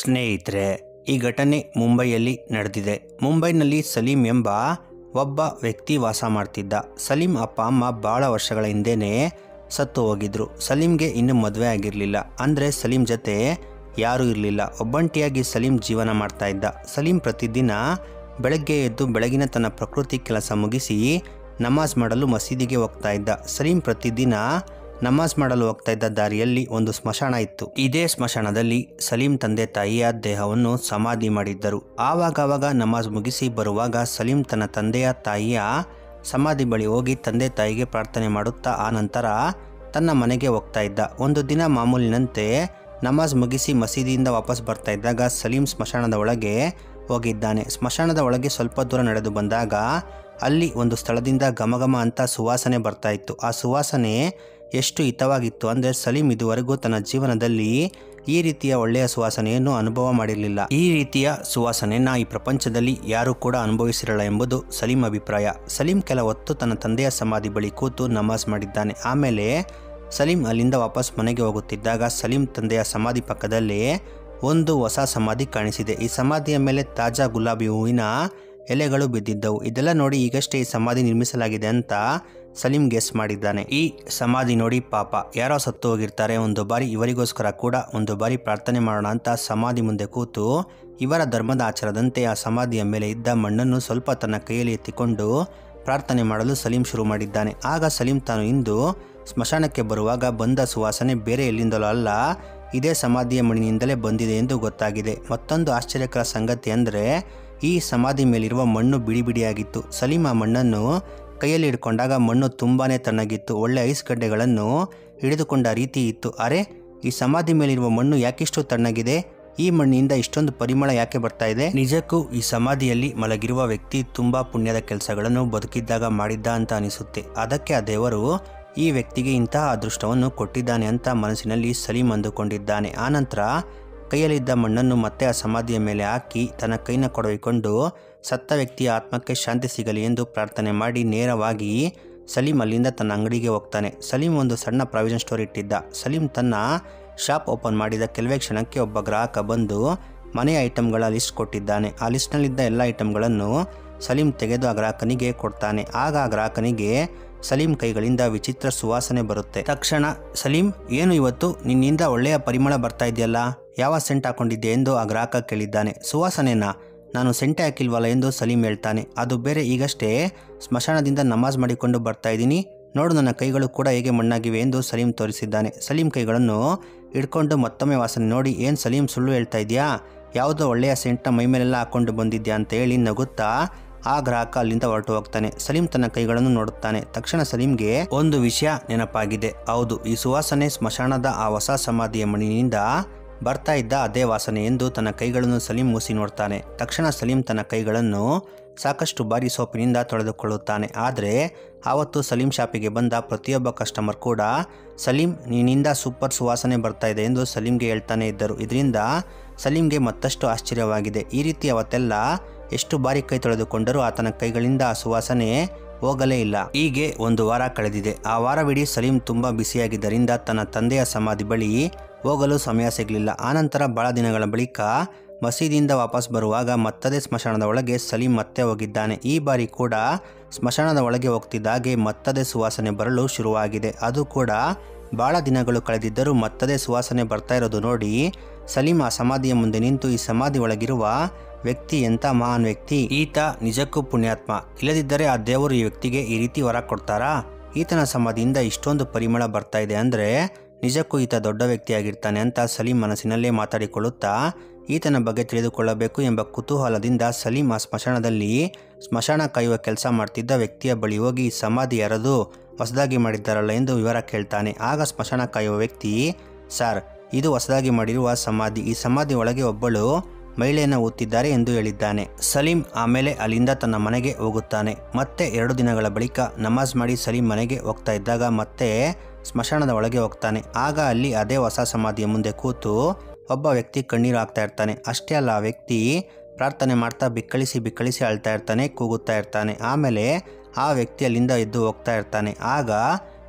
ಸ್ನೇಹಿತರೆ ಈ ಘಟನೆ ಮುಂಬೈಯಲ್ಲಿ ನಡೆದಿದೆ ಮುಂಬೈನಲ್ಲಿ ಸಲೀಂ ಎಂಬ ಒಬ್ಬ ವ್ಯಕ್ತಿ ವಾಸ ಮಾಡ್ತಿದ್ದ ಸಲೀಂ ಅಪ್ಪ ಅಮ್ಮ ಭಾಳ ವರ್ಷಗಳ ಹಿಂದೆನೇ ಸತ್ತು ಹೋಗಿದ್ರು ಸಲೀಂಗೆ ಇನ್ನೂ ಮದುವೆ ಆಗಿರಲಿಲ್ಲ ಅಂದರೆ ಸಲೀಂ ಜೊತೆ ಯಾರೂ ಇರಲಿಲ್ಲ ಒಬ್ಬಂಟಿಯಾಗಿ ಸಲೀಂ ಜೀವನ ಮಾಡ್ತಾ ಇದ್ದ ಸಲೀಂ ಪ್ರತಿದಿನ ಬೆಳಗ್ಗೆ ಎದ್ದು ಬೆಳಗಿನ ತನ್ನ ಪ್ರಕೃತಿ ಕೆಲಸ ಮುಗಿಸಿ ನಮಾಜ್ ಮಾಡಲು ಮಸೀದಿಗೆ ಹೋಗ್ತಾ ಇದ್ದ ಸಲೀಂ ಪ್ರತಿದಿನ ನಮಾಜ್ ಮಾಡಲು ಹೋಗ್ತಾ ಇದ್ದ ದಾರಿಯಲ್ಲಿ ಒಂದು ಸ್ಮಶಾನ ಇತ್ತು ಇದೇ ಸ್ಮಶಾನದಲ್ಲಿ ಸಲೀಂ ತಂದೆ ತಾಯಿಯ ದೇಹವನ್ನು ಸಮಾಧಿ ಮಾಡಿದ್ದರು ಆವಾಗವಾಗ ನಮಾಜ್ ಮುಗಿಸಿ ಬರುವಾಗ ಸಲೀಂ ತನ್ನ ತಂದೆಯ ತಾಯಿಯ ಸಮಾಧಿ ಬಳಿ ಹೋಗಿ ತಂದೆ ತಾಯಿಗೆ ಪ್ರಾರ್ಥನೆ ಮಾಡುತ್ತಾ ಆ ನಂತರ ತನ್ನ ಮನೆಗೆ ಹೋಗ್ತಾ ಇದ್ದ ಒಂದು ದಿನ ಮಾಮೂಲಿನಂತೆ ನಮಾಜ್ ಮುಗಿಸಿ ಮಸೀದಿಯಿಂದ ವಾಪಸ್ ಬರ್ತಾ ಇದ್ದಾಗ ಸಲೀಂ ಸ್ಮಶಾನದ ಒಳಗೆ ಹೋಗಿದ್ದಾನೆ ಸ್ಮಶಾನದ ಒಳಗೆ ಸ್ವಲ್ಪ ದೂರ ನಡೆದು ಬಂದಾಗ ಅಲ್ಲಿ ಒಂದು ಸ್ಥಳದಿಂದ ಘಮಘಮ ಅಂತ ಸುವಾಸನೆ ಬರ್ತಾ ಇತ್ತು ಆ ಸುವಾಸನೆ ಎಷ್ಟು ಹಿತವಾಗಿತ್ತು ಅಂದರೆ ಸಲೀಂ ಇದುವರೆಗೂ ತನ್ನ ಜೀವನದಲ್ಲಿ ಈ ರೀತಿಯ ಒಳ್ಳೆಯ ಸುವಾಸನೆಯನ್ನು ಅನುಭವ ಮಾಡಿರಲಿಲ್ಲ ಈ ರೀತಿಯ ಸುವಾಸನೆಯನ್ನ ಈ ಪ್ರಪಂಚದಲ್ಲಿ ಯಾರೂ ಕೂಡ ಅನುಭವಿಸಿರಲ್ಲ ಎಂಬುದು ಸಲೀಂ ಅಭಿಪ್ರಾಯ ಸಲೀಂ ಕೆಲ ಹೊತ್ತು ತನ್ನ ತಂದೆಯ ಸಮಾಧಿ ಬಳಿ ಕೂತು ನಮಾಜ್ ಮಾಡಿದ್ದಾನೆ ಆಮೇಲೆ ಸಲೀಂ ಅಲ್ಲಿಂದ ವಾಪಸ್ ಮನೆಗೆ ಹೋಗುತ್ತಿದ್ದಾಗ ಸಲೀಂ ತಂದೆಯ ಸಮಾಧಿ ಪಕ್ಕದಲ್ಲೇ ಒಂದು ಹೊಸ ಸಮಾಧಿ ಕಾಣಿಸಿದೆ ಈ ಸಮಾಧಿಯ ಮೇಲೆ ತಾಜಾ ಗುಲಾಬಿ ಹೂವಿನ ಎಲೆಗಳು ಬಿದ್ದಿದ್ದವು ಇದೆಲ್ಲ ನೋಡಿ ಈಗಷ್ಟೇ ಈ ಸಮಾಧಿ ನಿರ್ಮಿಸಲಾಗಿದೆ ಅಂತ ಸಲೀಂ ಗೆಸ್ ಮಾಡಿದ್ದಾನೆ ಈ ಸಮಾಧಿ ನೋಡಿ ಪಾಪ ಯಾರೋ ಸತ್ತು ಹೋಗಿರ್ತಾರೆ ಒಂದು ಬಾರಿ ಇವರಿಗೋಸ್ಕರ ಕೂಡ ಒಂದು ಬಾರಿ ಪ್ರಾರ್ಥನೆ ಮಾಡೋಣ ಅಂತ ಸಮಾಧಿ ಮುಂದೆ ಕೂತು ಇವರ ಧರ್ಮದ ಆಚಾರದಂತೆ ಆ ಸಮಾಧಿಯ ಮೇಲೆ ಇದ್ದ ಮಣ್ಣನ್ನು ಸ್ವಲ್ಪ ತನ್ನ ಕೈಯಲ್ಲಿ ಎತ್ತಿಕೊಂಡು ಪ್ರಾರ್ಥನೆ ಮಾಡಲು ಸಲೀಂ ಶುರು ಮಾಡಿದ್ದಾನೆ ಆಗ ಸಲೀಂ ತಾನು ಇಂದು ಸ್ಮಶಾನಕ್ಕೆ ಬರುವಾಗ ಬಂದ ಸುವಾಸನೆ ಬೇರೆ ಎಲ್ಲಿಂದಲೂ ಅಲ್ಲ ಇದೇ ಸಮಾಧಿಯ ಮಣ್ಣಿನಿಂದಲೇ ಬಂದಿದೆ ಎಂದು ಗೊತ್ತಾಗಿದೆ ಮತ್ತೊಂದು ಆಶ್ಚರ್ಯಕರ ಸಂಗತಿ ಅಂದರೆ ಈ ಸಮಾಧಿ ಮೇಲಿರುವ ಮಣ್ಣು ಬಿಡಿ ಬಿಡಿಯಾಗಿತ್ತು ಸಲೀಂ ಆ ಮಣ್ಣನ್ನು ಕೈಯಲ್ಲಿ ಹಿಡ್ಕೊಂಡಾಗ ಮಣ್ಣು ತುಂಬಾನೇ ತಣ್ಣಗಿತ್ತು ಒಳ್ಳೆ ಐಸ್ ಗಡ್ಡೆಗಳನ್ನು ಹಿಡಿದುಕೊಂಡ ರೀತಿ ಇತ್ತು ಅರೆ ಈ ಸಮಾಧಿ ಮೇಲಿರುವ ಮಣ್ಣು ಯಾಕಿಷ್ಟು ತಣ್ಣಗಿದೆ ಈ ಮಣ್ಣಿನಿಂದ ಇಷ್ಟೊಂದು ಪರಿಮಳ ಯಾಕೆ ಬರ್ತಾ ಇದೆ ನಿಜಕ್ಕೂ ಈ ಸಮಾಧಿಯಲ್ಲಿ ಮಲಗಿರುವ ವ್ಯಕ್ತಿ ತುಂಬಾ ಪುಣ್ಯದ ಕೆಲಸಗಳನ್ನು ಬದುಕಿದ್ದಾಗ ಮಾಡಿದ್ದ ಅಂತ ಅನಿಸುತ್ತೆ ಅದಕ್ಕೆ ಆ ದೇವರು ಈ ವ್ಯಕ್ತಿಗೆ ಇಂತಹ ಅದೃಷ್ಟವನ್ನು ಕೊಟ್ಟಿದ್ದಾನೆ ಅಂತ ಮನಸ್ಸಿನಲ್ಲಿ ಸಲೀಂ ಅಂದುಕೊಂಡಿದ್ದಾನೆ ಆನಂತರ ಕೈಯಲ್ಲಿದ್ದ ಮಣ್ಣನ್ನು ಮತ್ತೆ ಆ ಸಮಾಧಿಯ ಮೇಲೆ ಹಾಕಿ ತನ್ನ ಕೈನ ಕೊಡವಿಕೊಂಡು ಸತ್ತ ವ್ಯಕ್ತಿಯ ಆತ್ಮಕ್ಕೆ ಶಾಂತಿ ಸಿಗಲಿ ಎಂದು ಪ್ರಾರ್ಥನೆ ಮಾಡಿ ನೇರವಾಗಿ ಸಲೀಂ ಅಲ್ಲಿಂದ ತನ್ನ ಅಂಗಡಿಗೆ ಹೋಗ್ತಾನೆ ಸಲೀಂ ಒಂದು ಸಣ್ಣ ಪ್ರಾವಿಷನ್ ಸ್ಟೋರ್ ಇಟ್ಟಿದ್ದ ಸಲೀಂ ತನ್ನ ಶಾಪ್ ಓಪನ್ ಮಾಡಿದ ಕೆಲವೇ ಕ್ಷಣಕ್ಕೆ ಒಬ್ಬ ಗ್ರಾಹಕ ಬಂದು ಮನೆಯ ಐಟಮ್ಗಳ ಲಿಸ್ಟ್ ಕೊಟ್ಟಿದ್ದಾನೆ ಆ ಲಿಸ್ಟ್ನಲ್ಲಿದ್ದ ಎಲ್ಲ ಐಟಮ್ಗಳನ್ನು ಸಲೀಂ ತೆಗೆದು ಆ ಗ್ರಾಹಕನಿಗೆ ಕೊಡ್ತಾನೆ ಆಗ ಆ ಗ್ರಾಹಕನಿಗೆ ಸಲೀಂ ಕೈಗಳಿಂದ ವಿಚಿತ್ರ ಸುವಾಸನೆ ಬರುತ್ತೆ ತಕ್ಷಣ ಸಲೀಂ ಏನು ಇವತ್ತು ನಿನ್ನಿಂದ ಒಳ್ಳೆಯ ಪರಿಮಳ ಬರ್ತಾ ಇದೆಯಲ್ಲ ಯಾವ ಸೆಂಟ್ ಹಾಕೊಂಡಿದ್ದೆ ಎಂದು ಆ ಗ್ರಾಹಕ ಕೇಳಿದ್ದಾನೆ ಸುವಾಸನೆನಾ ನಾನು ಸೆಂಟೆ ಹಾಕಿಲ್ವಲ್ಲ ಎಂದು ಸಲೀಂ ಹೇಳ್ತಾನೆ ಅದು ಬೇರೆ ಈಗಷ್ಟೇ ಸ್ಮಶಾನದಿಂದ ನಮಾಜ್ ಮಾಡಿಕೊಂಡು ಬರ್ತಾ ಇದ್ದೀನಿ ನೋಡು ನನ್ನ ಕೈಗಳು ಕೂಡ ಹೇಗೆ ಮಣ್ಣಾಗಿವೆ ಎಂದು ಸಲೀಂ ತೋರಿಸಿದ್ದಾನೆ ಸಲೀಂ ಕೈಗಳನ್ನು ಹಿಡ್ಕೊಂಡು ಮತ್ತೊಮ್ಮೆ ವಾಸನೆ ನೋಡಿ ಏನು ಸಲೀಂ ಸುಳ್ಳು ಹೇಳ್ತಾ ಇದೆಯಾ ಯಾವುದೋ ಒಳ್ಳೆಯ ಸೆಂಟ್ನ ಮೈಮೇಲೆಲ್ಲ ಹಾಕೊಂಡು ಬಂದಿದ್ಯಾ ಅಂತ ಹೇಳಿ ನಗುತ್ತಾ ಆ ಗ್ರಾಹಕ ಅಲ್ಲಿಂದ ಹೊರಟು ಹೋಗ್ತಾನೆ ಸಲೀಂ ತನ್ನ ಕೈಗಳನ್ನು ನೋಡುತ್ತಾನೆ ತಕ್ಷಣ ಸಲೀಂಗೆ ಒಂದು ವಿಷಯ ನೆನಪಾಗಿದೆ ಹೌದು ಈ ಸುವಾಸನೆ ಸ್ಮಶಾನದ ಆ ಹೊಸ ಸಮಾಧಿಯ ಮಣ್ಣಿನಿಂದ ಬರ್ತಾ ಇದ್ದ ಅದೇ ವಾಸನೆ ಎಂದು ತನ್ನ ಕೈಗಳನ್ನು ಸಲೀಂ ಮೂಸಿ ನೋಡ್ತಾನೆ ತಕ್ಷಣ ಸಲೀಂ ತನ್ನ ಕೈಗಳನ್ನು ಸಾಕಷ್ಟು ಬಾರಿ ಸೋಪಿನಿಂದ ತೊಳೆದುಕೊಳ್ಳುತ್ತಾನೆ ಆದರೆ ಆವತ್ತು ಸಲೀಂ ಶಾಪಿಗೆ ಬಂದ ಪ್ರತಿಯೊಬ್ಬ ಕಸ್ಟಮರ್ ಕೂಡ ಸಲೀಂ ನಿನ್ನಿಂದ ಸೂಪರ್ ಸುವಾಸನೆ ಬರ್ತಾ ಇದೆ ಎಂದು ಸಲೀಂಗೆ ಹೇಳ್ತಾನೆ ಇದ್ದರು ಇದರಿಂದ ಸಲೀಂಗೆ ಮತ್ತಷ್ಟು ಆಶ್ಚರ್ಯವಾಗಿದೆ ಈ ರೀತಿ ಅವತ್ತೆಲ್ಲ ಎಷ್ಟು ಬಾರಿ ಕೈ ತೊಳೆದುಕೊಂಡರೂ ಆತನ ಕೈಗಳಿಂದ ಆ ಸುವಾಸನೆ ಹೋಗಲೇ ಇಲ್ಲ ಹೀಗೆ ಒಂದು ವಾರ ಕಳೆದಿದೆ ಆ ವಾರವಿಡೀ ಸಲೀಂ ತುಂಬ ಬಿಸಿಯಾಗಿದ್ದರಿಂದ ತನ್ನ ತಂದೆಯ ಸಮಾಧಿ ಬಳಿ ಹೋಗಲು ಸಮಯ ಸಿಗಲಿಲ್ಲ ಆನಂತರ ಬಹಳ ದಿನಗಳ ಬಳಿಕ ಮಸೀದಿಯಿಂದ ವಾಪಸ್ ಬರುವಾಗ ಮತ್ತದೇ ಸ್ಮಶಾನದ ಒಳಗೆ ಸಲೀಂ ಮತ್ತೆ ಹೋಗಿದ್ದಾನೆ ಈ ಬಾರಿ ಕೂಡ ಸ್ಮಶಾನದ ಒಳಗೆ ಹೋಗ್ತಿದ್ದಾಗೆ ಮತ್ತದೇ ಸುವಾಸನೆ ಬರಲು ಶುರುವಾಗಿದೆ ಅದು ಕೂಡ ಬಹಳ ದಿನಗಳು ಕಳೆದಿದ್ದರೂ ಮತ್ತದೇ ಸುವಾಸನೆ ಬರ್ತಾ ಇರೋದು ನೋಡಿ ಸಲೀಂ ಆ ಸಮಾಧಿಯ ಮುಂದೆ ನಿಂತು ಈ ಸಮಾಧಿ ಒಳಗಿರುವ ವ್ಯಕ್ತಿ ಎಂಥ ಮಹಾನ್ ವ್ಯಕ್ತಿ ಈತ ನಿಜಕ್ಕೂ ಪುಣ್ಯಾತ್ಮ ಇಲ್ಲದಿದ್ದರೆ ಆ ದೇವರು ಈ ವ್ಯಕ್ತಿಗೆ ಈ ರೀತಿ ವರ ಕೊಡ್ತಾರಾ ಈತನ ಸಮಾಧಿಯಿಂದ ಇಷ್ಟೊಂದು ಪರಿಮಳ ಬರ್ತಾ ಇದೆ ಅಂದರೆ ನಿಜಕ್ಕೂ ಈತ ದೊಡ್ಡ ವ್ಯಕ್ತಿಯಾಗಿರ್ತಾನೆ ಅಂತ ಸಲೀಂ ಮನಸ್ಸಿನಲ್ಲೇ ಮಾತಾಡಿಕೊಳ್ಳುತ್ತಾ ಈತನ ಬಗ್ಗೆ ತಿಳಿದುಕೊಳ್ಳಬೇಕು ಎಂಬ ಕುತೂಹಲದಿಂದ ಸಲೀಂ ಆ ಸ್ಮಶಾನದಲ್ಲಿ ಸ್ಮಶಾನ ಕಾಯುವ ಕೆಲಸ ಮಾಡ್ತಿದ್ದ ವ್ಯಕ್ತಿಯ ಬಳಿ ಹೋಗಿ ಸಮಾಧಿ ಯಾರದು ಹೊಸದಾಗಿ ಮಾಡಿದ್ದಾರಲ್ಲ ಎಂದು ವಿವರ ಕೇಳ್ತಾನೆ ಆಗ ಸ್ಮಶಾನ ಕಾಯುವ ವ್ಯಕ್ತಿ ಸರ್ ಇದು ಹೊಸದಾಗಿ ಮಾಡಿರುವ ಸಮಾಧಿ ಈ ಸಮಾಧಿ ಒಳಗೆ ಒಬ್ಬಳು ಮಹಿಳೆಯನ್ನು ಓದ್ತಿದ್ದಾರೆ ಎಂದು ಹೇಳಿದ್ದಾನೆ ಸಲೀಂ ಆಮೇಲೆ ಅಲ್ಲಿಂದ ತನ್ನ ಮನೆಗೆ ಹೋಗುತ್ತಾನೆ ಮತ್ತೆ ಎರಡು ದಿನಗಳ ಬಳಿಕ ನಮಾಜ್ ಮಾಡಿ ಸಲೀಂ ಮನೆಗೆ ಹೋಗ್ತಾ ಇದ್ದಾಗ ಮತ್ತೆ ಸ್ಮಶಾನದ ಒಳಗೆ ಹೋಗ್ತಾನೆ ಆಗ ಅಲ್ಲಿ ಅದೇ ಹೊಸ ಸಮಾಧಿಯ ಮುಂದೆ ಕೂತು ಒಬ್ಬ ವ್ಯಕ್ತಿ ಕಣ್ಣೀರು ಹಾಕ್ತಾ ಇರ್ತಾನೆ ಅಷ್ಟೇ ಅಲ್ಲ ಆ ವ್ಯಕ್ತಿ ಪ್ರಾರ್ಥನೆ ಮಾಡ್ತಾ ಬಿಕ್ಕಳಿಸಿ ಬಿಕ್ಕಳಿಸಿ ಅಳ್ತಾ ಇರ್ತಾನೆ ಕೂಗುತ್ತಾ ಇರ್ತಾನೆ ಆಮೇಲೆ ಆ ವ್ಯಕ್ತಿ ಅಲ್ಲಿಂದ ಎದ್ದು ಹೋಗ್ತಾ ಇರ್ತಾನೆ ಆಗ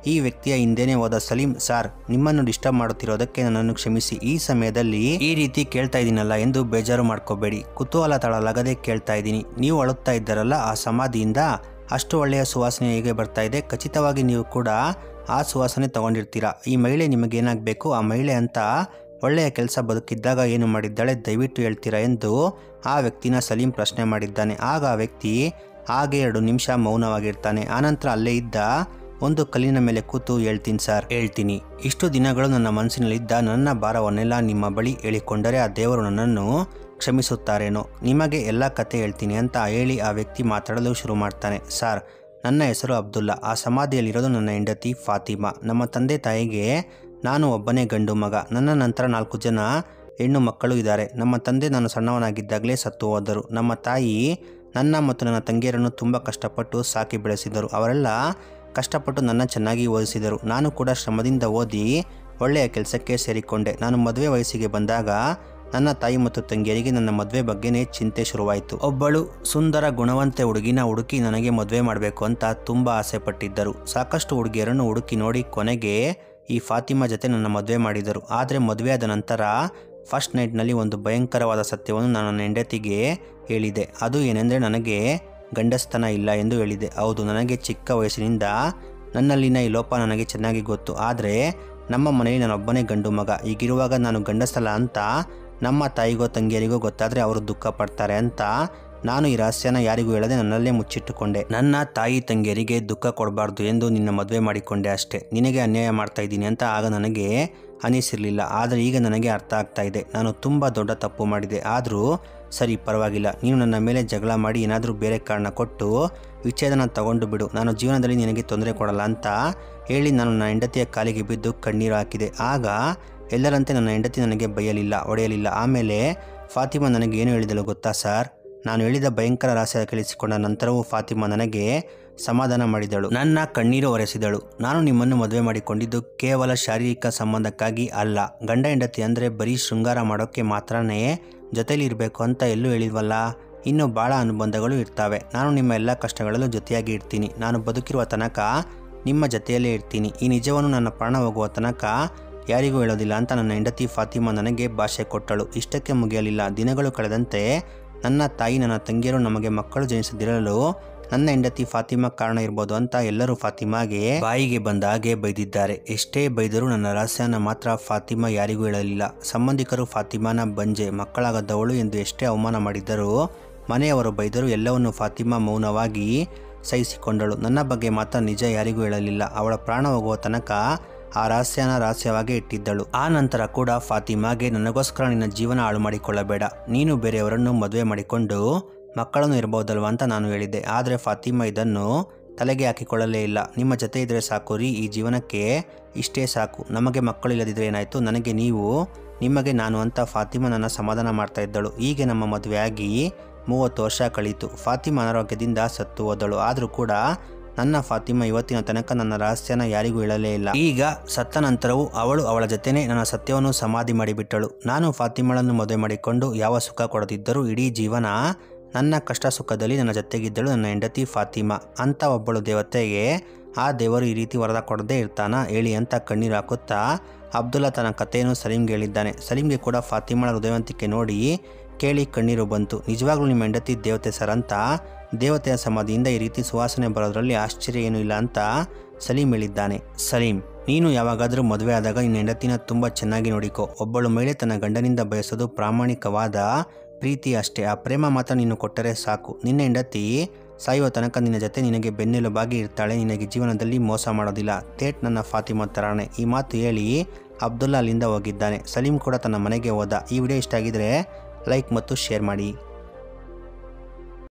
ಈ ವ್ಯಕ್ತಿಯ ಹಿಂದೆನೇ ಹೋದ ಸಲೀಂ ಸಾರ್ ನಿಮ್ಮನ್ನು ಡಿಸ್ಟರ್ಬ್ ಮಾಡುತ್ತಿರೋದಕ್ಕೆ ನನ್ನನ್ನು ಕ್ಷಮಿಸಿ ಈ ಸಮಯದಲ್ಲಿ ಈ ರೀತಿ ಕೇಳ್ತಾ ಇದ್ದೀನಲ್ಲ ಎಂದು ಬೇಜಾರು ಮಾಡ್ಕೋಬೇಡಿ ಕುತೂಹಲ ತಳಲಾಗದೆ ಕೇಳ್ತಾ ಇದ್ದೀನಿ ನೀವು ಅಳುತ್ತಾ ಇದ್ದಾರಲ್ಲ ಆ ಸಮಾಧಿಯಿಂದ ಅಷ್ಟು ಒಳ್ಳೆಯ ಸುವಾಸನೆ ಹೇಗೆ ಬರ್ತಾ ಇದೆ ಖಚಿತವಾಗಿ ನೀವು ಕೂಡ ಆ ಸುವಾಸನೆ ತಗೊಂಡಿರ್ತೀರಾ ಈ ಮಹಿಳೆ ನಿಮಗೇನಾಗಬೇಕು ಆ ಮಹಿಳೆ ಅಂತ ಒಳ್ಳೆಯ ಕೆಲಸ ಬದುಕಿದ್ದಾಗ ಏನು ಮಾಡಿದ್ದಾಳೆ ದಯವಿಟ್ಟು ಹೇಳ್ತೀರಾ ಎಂದು ಆ ವ್ಯಕ್ತಿನ ಸಲೀಂ ಪ್ರಶ್ನೆ ಮಾಡಿದ್ದಾನೆ ಆಗ ಆ ವ್ಯಕ್ತಿ ಹಾಗೆ ಎರಡು ನಿಮಿಷ ಮೌನವಾಗಿರ್ತಾನೆ ಆನಂತರ ಅಲ್ಲೇ ಇದ್ದ ಒಂದು ಕಲ್ಲಿನ ಮೇಲೆ ಕೂತು ಹೇಳ್ತೀನಿ ಸರ್ ಹೇಳ್ತೀನಿ ಇಷ್ಟು ದಿನಗಳು ನನ್ನ ಮನಸ್ಸಿನಲ್ಲಿದ್ದ ನನ್ನ ಭಾರವನ್ನೆಲ್ಲ ನಿಮ್ಮ ಬಳಿ ಹೇಳಿಕೊಂಡರೆ ಆ ದೇವರು ನನ್ನನ್ನು ಕ್ಷಮಿಸುತ್ತಾರೇನೋ ನಿಮಗೆ ಎಲ್ಲ ಕತೆ ಹೇಳ್ತೀನಿ ಅಂತ ಹೇಳಿ ಆ ವ್ಯಕ್ತಿ ಮಾತಾಡಲು ಶುರು ಮಾಡ್ತಾನೆ ಸರ್ ನನ್ನ ಹೆಸರು ಅಬ್ದುಲ್ಲಾ ಆ ಸಮಾಧಿಯಲ್ಲಿರೋದು ನನ್ನ ಹೆಂಡತಿ ಫಾತಿಮಾ ನಮ್ಮ ತಂದೆ ತಾಯಿಗೆ ನಾನು ಒಬ್ಬನೇ ಗಂಡು ಮಗ ನನ್ನ ನಂತರ ನಾಲ್ಕು ಜನ ಹೆಣ್ಣು ಮಕ್ಕಳು ಇದ್ದಾರೆ ನಮ್ಮ ತಂದೆ ನಾನು ಸಣ್ಣವನಾಗಿದ್ದಾಗಲೇ ಸತ್ತು ಹೋದರು ನಮ್ಮ ತಾಯಿ ನನ್ನ ಮತ್ತು ನನ್ನ ತಂಗಿಯರನ್ನು ತುಂಬ ಕಷ್ಟಪಟ್ಟು ಸಾಕಿ ಬೆಳೆಸಿದರು ಅವರೆಲ್ಲ ಕಷ್ಟಪಟ್ಟು ನನ್ನ ಚೆನ್ನಾಗಿ ಓದಿಸಿದರು ನಾನು ಕೂಡ ಶ್ರಮದಿಂದ ಓದಿ ಒಳ್ಳೆಯ ಕೆಲಸಕ್ಕೆ ಸೇರಿಕೊಂಡೆ ನಾನು ಮದುವೆ ವಯಸ್ಸಿಗೆ ಬಂದಾಗ ನನ್ನ ತಾಯಿ ಮತ್ತು ತಂಗಿಯರಿಗೆ ನನ್ನ ಮದುವೆ ಬಗ್ಗೆನೇ ಚಿಂತೆ ಶುರುವಾಯಿತು ಒಬ್ಬಳು ಸುಂದರ ಗುಣವಂತೆ ಹುಡುಗಿನ ಹುಡುಕಿ ನನಗೆ ಮದುವೆ ಮಾಡಬೇಕು ಅಂತ ತುಂಬ ಆಸೆ ಪಟ್ಟಿದ್ದರು ಸಾಕಷ್ಟು ಹುಡುಗಿಯರನ್ನು ಹುಡುಕಿ ನೋಡಿ ಕೊನೆಗೆ ಈ ಫಾತಿಮಾ ಜೊತೆ ನನ್ನ ಮದುವೆ ಮಾಡಿದರು ಆದರೆ ಮದುವೆಯಾದ ನಂತರ ಫಸ್ಟ್ ನೈಟ್ನಲ್ಲಿ ಒಂದು ಭಯಂಕರವಾದ ಸತ್ಯವನ್ನು ನಾನು ನನ್ನ ಹೆಂಡತಿಗೆ ಹೇಳಿದೆ ಅದು ಏನೆಂದರೆ ನನಗೆ ಗಂಡಸ್ತನ ಇಲ್ಲ ಎಂದು ಹೇಳಿದೆ ಹೌದು ನನಗೆ ಚಿಕ್ಕ ವಯಸ್ಸಿನಿಂದ ನನ್ನಲ್ಲಿನ ಈ ಲೋಪ ನನಗೆ ಚೆನ್ನಾಗಿ ಗೊತ್ತು ಆದರೆ ನಮ್ಮ ಮನೆಯಲ್ಲಿ ನಾನೊಬ್ಬನೇ ಗಂಡು ಮಗ ಹೀಗಿರುವಾಗ ನಾನು ಗಂಡಸಲ್ಲ ಅಂತ ನಮ್ಮ ತಾಯಿಗೋ ತಂಗಿಯರಿಗೋ ಗೊತ್ತಾದರೆ ಅವರು ದುಃಖ ಪಡ್ತಾರೆ ಅಂತ ನಾನು ಈ ರಹಸ್ಯನ ಯಾರಿಗೂ ಹೇಳದೆ ನನ್ನಲ್ಲೇ ಮುಚ್ಚಿಟ್ಟುಕೊಂಡೆ ನನ್ನ ತಾಯಿ ತಂಗಿಯರಿಗೆ ದುಃಖ ಕೊಡಬಾರ್ದು ಎಂದು ನಿನ್ನ ಮದುವೆ ಮಾಡಿಕೊಂಡೆ ಅಷ್ಟೇ ನಿನಗೆ ಅನ್ಯಾಯ ಮಾಡ್ತಾ ಇದ್ದೀನಿ ಅಂತ ಆಗ ನನಗೆ ಅನಿಸಿರಲಿಲ್ಲ ಆದರೆ ಈಗ ನನಗೆ ಅರ್ಥ ಆಗ್ತಾ ಇದೆ ನಾನು ತುಂಬ ದೊಡ್ಡ ತಪ್ಪು ಮಾಡಿದೆ ಆದರೂ ಸರಿ ಪರವಾಗಿಲ್ಲ ನೀನು ನನ್ನ ಮೇಲೆ ಜಗಳ ಮಾಡಿ ಏನಾದರೂ ಬೇರೆ ಕಾರಣ ಕೊಟ್ಟು ವಿಚ್ಛೇದನ ತಗೊಂಡು ಬಿಡು ನಾನು ಜೀವನದಲ್ಲಿ ನಿನಗೆ ತೊಂದರೆ ಕೊಡಲ್ಲ ಅಂತ ಹೇಳಿ ನಾನು ನನ್ನ ಹೆಂಡತಿಯ ಕಾಲಿಗೆ ಬಿದ್ದು ಕಣ್ಣೀರು ಹಾಕಿದೆ ಆಗ ಎಲ್ಲರಂತೆ ನನ್ನ ಹೆಂಡತಿ ನನಗೆ ಬೈಯಲಿಲ್ಲ ಹೊಡೆಯಲಿಲ್ಲ ಆಮೇಲೆ ಫಾತಿಮಾ ನನಗೆ ಏನು ಹೇಳಿದಳು ಗೊತ್ತಾ ಸರ್ ನಾನು ಹೇಳಿದ ಭಯಂಕರ ರಹಸ್ಯ ಕೇಳಿಸಿಕೊಂಡ ನಂತರವೂ ಫಾತಿಮಾ ನನಗೆ ಸಮಾಧಾನ ಮಾಡಿದಳು ನನ್ನ ಕಣ್ಣೀರು ಒರೆಸಿದಳು ನಾನು ನಿಮ್ಮನ್ನು ಮದುವೆ ಮಾಡಿಕೊಂಡಿದ್ದು ಕೇವಲ ಶಾರೀರಿಕ ಸಂಬಂಧಕ್ಕಾಗಿ ಅಲ್ಲ ಗಂಡ ಹೆಂಡತಿ ಅಂದರೆ ಬರೀ ಶೃಂಗಾರ ಮಾಡೋಕ್ಕೆ ಮಾತ್ರನೇ ಜೊತೆಲಿ ಇರಬೇಕು ಅಂತ ಎಲ್ಲೂ ಹೇಳಿಲ್ವಲ್ಲ ಇನ್ನು ಭಾಳ ಅನುಬಂಧಗಳು ಇರ್ತವೆ ನಾನು ನಿಮ್ಮ ಎಲ್ಲ ಕಷ್ಟಗಳಲ್ಲೂ ಜೊತೆಯಾಗಿ ಇರ್ತೀನಿ ನಾನು ಬದುಕಿರುವ ತನಕ ನಿಮ್ಮ ಜೊತೆಯಲ್ಲೇ ಇರ್ತೀನಿ ಈ ನಿಜವನ್ನು ನನ್ನ ಪ್ರಾಣ ಹೋಗುವ ತನಕ ಯಾರಿಗೂ ಹೇಳೋದಿಲ್ಲ ಅಂತ ನನ್ನ ಹೆಂಡತಿ ಫಾತಿಮಾ ನನಗೆ ಭಾಷೆ ಕೊಟ್ಟಳು ಇಷ್ಟಕ್ಕೆ ಮುಗಿಯಲಿಲ್ಲ ದಿನಗಳು ಕಳೆದಂತೆ ನನ್ನ ತಾಯಿ ನನ್ನ ತಂಗಿಯರು ನಮಗೆ ಮಕ್ಕಳು ಜನಿಸದಿರಲು ನನ್ನ ಹೆಂಡತಿ ಫಾತಿಮಾ ಕಾರಣ ಇರ್ಬೋದು ಅಂತ ಎಲ್ಲರೂ ಫಾತಿಮಾಗೆ ಬಾಯಿಗೆ ಬಂದ ಹಾಗೆ ಬೈದಿದ್ದಾರೆ ಎಷ್ಟೇ ಬೈದರೂ ನನ್ನ ರಹಸ್ಯನ ಮಾತ್ರ ಫಾತಿಮಾ ಯಾರಿಗೂ ಹೇಳಲಿಲ್ಲ ಸಂಬಂಧಿಕರು ಫಾತಿಮಾನ ಬಂಜೆ ಮಕ್ಕಳಾಗದವಳು ಎಂದು ಎಷ್ಟೇ ಅವಮಾನ ಮಾಡಿದ್ದರೂ ಮನೆಯವರು ಬೈದರೂ ಎಲ್ಲವನ್ನು ಫಾತಿಮಾ ಮೌನವಾಗಿ ಸಹಿಸಿಕೊಂಡಳು ನನ್ನ ಬಗ್ಗೆ ಮಾತ್ರ ನಿಜ ಯಾರಿಗೂ ಹೇಳಲಿಲ್ಲ ಅವಳ ಪ್ರಾಣ ಹೋಗುವ ತನಕ ಆ ರಹಸ್ಯನ ರಹಸ್ಯವಾಗಿ ಇಟ್ಟಿದ್ದಳು ಆ ನಂತರ ಕೂಡ ಫಾತಿಮಾಗೆ ನನಗೋಸ್ಕರ ನಿನ್ನ ಜೀವನ ಹಾಳು ಮಾಡಿಕೊಳ್ಳಬೇಡ ನೀನು ಬೇರೆಯವರನ್ನು ಮದುವೆ ಮಾಡಿಕೊಂಡು ಮಕ್ಕಳನ್ನು ಇರಬಹುದಲ್ವ ಅಂತ ನಾನು ಹೇಳಿದ್ದೆ ಆದರೆ ಫಾತಿಮಾ ಇದನ್ನು ತಲೆಗೆ ಹಾಕಿಕೊಳ್ಳಲೇ ಇಲ್ಲ ನಿಮ್ಮ ಜೊತೆ ಇದ್ರೆ ಸಾಕು ರೀ ಈ ಜೀವನಕ್ಕೆ ಇಷ್ಟೇ ಸಾಕು ನಮಗೆ ಮಕ್ಕಳು ಇಲ್ಲದಿದ್ರೆ ಏನಾಯಿತು ನನಗೆ ನೀವು ನಿಮಗೆ ನಾನು ಅಂತ ಫಾತಿಮಾ ನನ್ನ ಸಮಾಧಾನ ಮಾಡ್ತಾ ಇದ್ದಳು ಹೀಗೆ ನಮ್ಮ ಮದುವೆಯಾಗಿ ಮೂವತ್ತು ವರ್ಷ ಕಳೀತು ಫಾತಿಮಾ ಅನಾರೋಗ್ಯದಿಂದ ಸತ್ತು ಹೋದಳು ಆದರೂ ಕೂಡ ನನ್ನ ಫಾತಿಮಾ ಇವತ್ತಿನ ತನಕ ನನ್ನ ರಹಸ್ಯನ ಯಾರಿಗೂ ಹೇಳಲೇ ಇಲ್ಲ ಈಗ ಸತ್ತ ನಂತರವೂ ಅವಳು ಅವಳ ಜೊತೆನೇ ನನ್ನ ಸತ್ಯವನ್ನು ಸಮಾಧಿ ಮಾಡಿಬಿಟ್ಟಳು ನಾನು ಫಾತಿಮಾಳನ್ನು ಮದುವೆ ಮಾಡಿಕೊಂಡು ಯಾವ ಸುಖ ಕೊಡದಿದ್ದರೂ ಇಡೀ ಜೀವನ ನನ್ನ ಕಷ್ಟ ಸುಖದಲ್ಲಿ ನನ್ನ ಜೊತೆಗಿದ್ದಳು ನನ್ನ ಹೆಂಡತಿ ಫಾತಿಮಾ ಅಂತ ಒಬ್ಬಳು ದೇವತೆಗೆ ಆ ದೇವರು ಈ ರೀತಿ ವರದ ಕೊಡದೇ ಇರ್ತಾನ ಹೇಳಿ ಅಂತ ಕಣ್ಣೀರು ಹಾಕುತ್ತಾ ಅಬ್ದುಲ್ಲಾ ತನ್ನ ಕಥೆಯನ್ನು ಸಲೀಂಗೆ ಹೇಳಿದ್ದಾನೆ ಸಲೀಂಗೆ ಕೂಡ ಫಾತಿಮಾಳ ಹೃದಯವಂತಿಕೆ ನೋಡಿ ಕೇಳಿ ಕಣ್ಣೀರು ಬಂತು ನಿಜವಾಗ್ಲೂ ನಿಮ್ಮ ಹೆಂಡತಿ ದೇವತೆ ಸರ್ ಅಂತ ದೇವತೆಯ ಸಮಾಧಿಯಿಂದ ಈ ರೀತಿ ಸುವಾಸನೆ ಬರೋದ್ರಲ್ಲಿ ಆಶ್ಚರ್ಯ ಏನೂ ಇಲ್ಲ ಅಂತ ಸಲೀಂ ಹೇಳಿದ್ದಾನೆ ಸಲೀಂ ನೀನು ಯಾವಾಗಾದರೂ ಮದುವೆ ಆದಾಗ ನಿನ್ನ ಹೆಂಡತಿನ ತುಂಬ ಚೆನ್ನಾಗಿ ನೋಡಿಕೋ ಒಬ್ಬಳು ಮಹಿಳೆ ತನ್ನ ಗಂಡನಿಂದ ಬಯಸೋದು ಪ್ರಾಮಾಣಿಕವಾದ ಪ್ರೀತಿ ಅಷ್ಟೇ ಆ ಪ್ರೇಮ ಮಾತ್ರ ನೀನು ಕೊಟ್ಟರೆ ಸಾಕು ನಿನ್ನ ಹೆಂಡತಿ ಸಾಯುವ ತನಕ ನಿನ್ನ ಜೊತೆ ನಿನಗೆ ಬೆನ್ನೆಲುಬಾಗಿ ಇರ್ತಾಳೆ ನಿನಗೆ ಜೀವನದಲ್ಲಿ ಮೋಸ ಮಾಡೋದಿಲ್ಲ ತೇಟ್ ನನ್ನ ಫಾತಿಮಾ ತರಾಣೆ ಈ ಮಾತು ಹೇಳಿ ಅಬ್ದುಲ್ಲಾ ಅಲ್ಲಿಂದ ಹೋಗಿದ್ದಾನೆ ಸಲೀಂ ಕೂಡ ತನ್ನ ಮನೆಗೆ ಹೋದ ಈ ವಿಡಿಯೋ ಇಷ್ಟ ಆಗಿದ್ರೆ ಲೈಕ್ ಮತ್ತು ಶೇರ್ ಮಾಡಿ